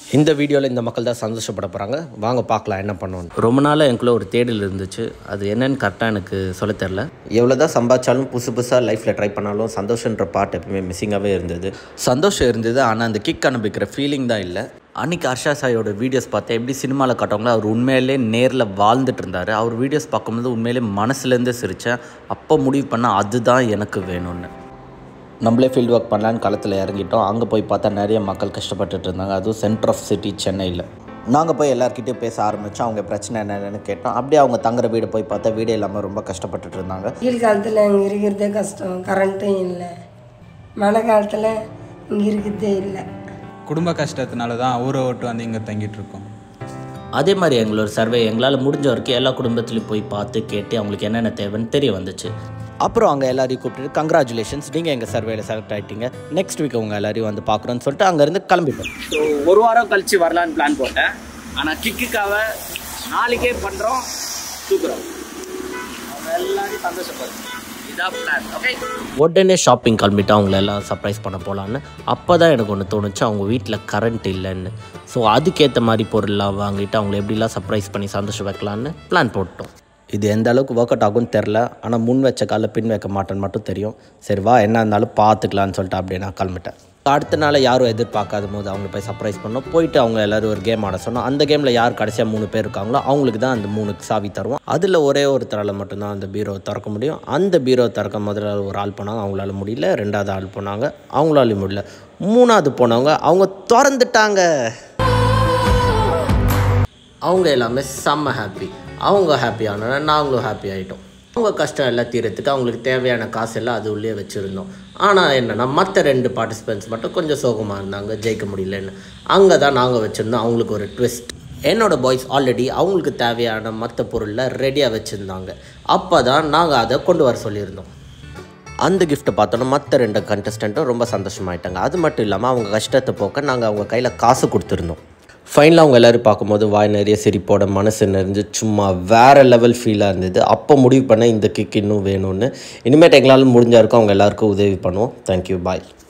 இந்த வீடியோவில் இந்த மக்கள் தான் சந்தோஷப்பட போகிறாங்க வாங்க பார்க்கலாம் என்ன பண்ணுவோன்னு ரொம்ப நாளாக எனக்குள்ள ஒரு தேடல் இருந்துச்சு அது என்னன்னு கரெக்டாக எனக்கு சொல்ல தெரில எவ்வளோ தான் சம்பாதிச்சாலும் புதுசு புதுசாக லைஃப்பில் ட்ரை பண்ணாலும் சந்தோஷன்ற பார்ட் எப்பவுமே மிஸ்ஸிங்காகவே இருந்தது சந்தோஷம் இருந்தது ஆனால் அந்த கிக் அனுப்பிக்கிற ஃபீலிங் தான் இல்லை அன்றைக்கி ஹர்ஷா சாயோட வீடியோஸ் பார்த்தேன் எப்படி சினிமாவில் காட்டுவாங்களோ அவர் உண்மையிலே நேரில் வாழ்ந்துட்டு இருந்தார் அவர் வீடியோஸ் பார்க்கும்போது உண்மையிலே மனசுலேருந்து சிரித்தேன் அப்போ முடிவு பண்ணால் அதுதான் எனக்கு வேணும்னு நம்மளே ஃபீல்டு ஒர்க் பண்ணலான்னு களத்தில் இறங்கிட்டோம் அங்கே போய் பார்த்தா நிறைய மக்கள் கஷ்டப்பட்டுட்டு இருந்தாங்க அதுவும் சென்டர் ஆஃப் சிட்டி சென்னையில் நாங்கள் போய் எல்லாருக்கிட்டையும் பேச ஆரம்பித்தோம் அவங்க பிரச்சனை என்னென்னு கேட்டோம் அப்படியே அவங்க தங்குற வீடு போய் பார்த்தா வீடு இல்லாமல் ரொம்ப கஷ்டப்பட்டுட்டு இருந்தாங்க வெயில் காலத்தில் இங்கே இருக்கிறதே கஷ்டம் கரண்ட்டும் இல்லை மழை காலத்தில் இங்கே இருக்கிறதே இல்லை குடும்ப கஷ்டத்தினால தான் ஊரை விட்டு வந்து இங்கே தங்கிட்டு இருக்கோம் அதே மாதிரி எங்களோட சர்வே எங்களால் முடிஞ்ச வரைக்கும் எல்லா குடும்பத்துலையும் போய் பார்த்து கேட்டு அவங்களுக்கு என்னென்ன தேவைன்னு தெரிய வந்துச்சு அப்புறம் அங்கே எல்லாரையும் கூப்பிட்டு கங்க்ராச்சுலேஷன்ஸ் நீங்கள் எங்கள் சர்வேல செலக்ட் ஆகிட்டீங்க நெக்ஸ்ட் வீக் உங்கள் எல்லாரையும் வந்து பார்க்குறோன்னு சொல்லிட்டு அங்கேருந்து கிளம்பிட்டோம் ஸோ ஒரு வாரம் கழிச்சு வரலான்னு பிளான் போட்டேன் ஆனால் கிக்குக்காக நாளைக்கே பண்ணுறோம் தூக்குறோம் அவங்க எல்லாரையும் சந்தோஷப்படுறோம் இதான் பிளான் ஓகே உடனே ஷாப்பிங் கிளம்பிட்டு அவங்கள எல்லாம் சர்ப்ரைஸ் பண்ண போகலான்னு அப்போ தான் எனக்கு ஒன்று தோணுச்சு அவங்க வீட்டில் கரண்ட் இல்லைன்னு ஸோ அதுக்கேற்ற மாதிரி பொருள்லாம் வாங்கிட்டு அவங்கள எப்படிலாம் சர்ப்ரைஸ் பண்ணி சந்தோஷம் வைக்கலான்னு பிளான் போட்டோம் இது எந்த அளவுக்கு ஒர்க் அவுட் ஆகும்னு தெரில ஆனால் முன் வச்ச காலில் பின் வைக்க மாட்டேன்னு மட்டும் தெரியும் சரி வா என்ன இருந்தாலும் பார்த்துக்கலான்னு சொல்லிட்டு அப்படியே நான் கிளம்பிட்டேன் அடுத்த நாள் யாரும் எதிர்பார்க்காத போது அவங்க போய் சர்ப்ரைஸ் பண்ணோம் போயிட்டு அவங்க எல்லோரும் ஒரு கேம் ஆட சொன்னோம் அந்த கேமில் யார் கடைசியாக மூணு பேர் இருக்காங்களோ அவங்களுக்கு தான் அந்த மூணு சாவி தருவோம் அதில் ஒரே ஒருத்தரால் மட்டும்தான் அந்த பீரோ திறக்க முடியும் அந்த பீரோ திறக்க முதல்ல ஒரு ஆள் போனாங்க அவங்களால முடியல ரெண்டாவது ஆள் போனாங்க அவங்களால முடியல மூணாவது போனவங்க அவங்க திறந்துட்டாங்க அவங்க எல்லாமே செம்ம ஹாப்பி அவங்க ஹாப்பி ஆனோன்னா நாங்களும் ஹாப்பி ஆகிட்டோம் அவங்க கஷ்டம் எல்லாம் தீரத்துக்கு அவங்களுக்கு தேவையான காசு எல்லாம் அது உள்ளே வச்சுருந்தோம் ஆனால் என்னென்னா மற்ற ரெண்டு பார்ட்டிசிபெண்ட்ஸ் மட்டும் கொஞ்சம் சோகமாக இருந்தாங்க ஜெயிக்க முடியலன்னு அங்கே தான் நாங்கள் வச்சுருந்தோம் அவங்களுக்கு ஒரு ட்விஸ்ட் என்னோட பாய்ஸ் ஆல்ரெடி அவங்களுக்கு தேவையான மற்ற பொருளில் ரெடியாக வச்சுருந்தாங்க அப்போ தான் நாங்கள் அதை கொண்டு வர சொல்லியிருந்தோம் அந்த கிஃப்ட்டை பார்த்தோன்னா மற்ற ரெண்டு கண்டஸ்டண்ட்டும் ரொம்ப சந்தோஷமாயிட்டாங்க அது மட்டும் இல்லாமல் அவங்க கஷ்டத்தை போக்க நாங்கள் அவங்க கையில் காசு கொடுத்துருந்தோம் ஃபைனலாக அவங்க எல்லோரும் பார்க்கும்போது வாய் நிறைய சிரிப்போட மனசு நிறைஞ்சு சும்மா வேறு லெவல் ஃபீலாக இருந்தது அப்போ முடிவு பண்ண இந்த கிக் இன்னும் வேணும்னு இனிமேட்டு எங்களால் முடிஞ்ச வரைக்கும் அவங்க எல்லாருக்கும் உதவி பண்ணுவோம் தேங்க்யூ பாய்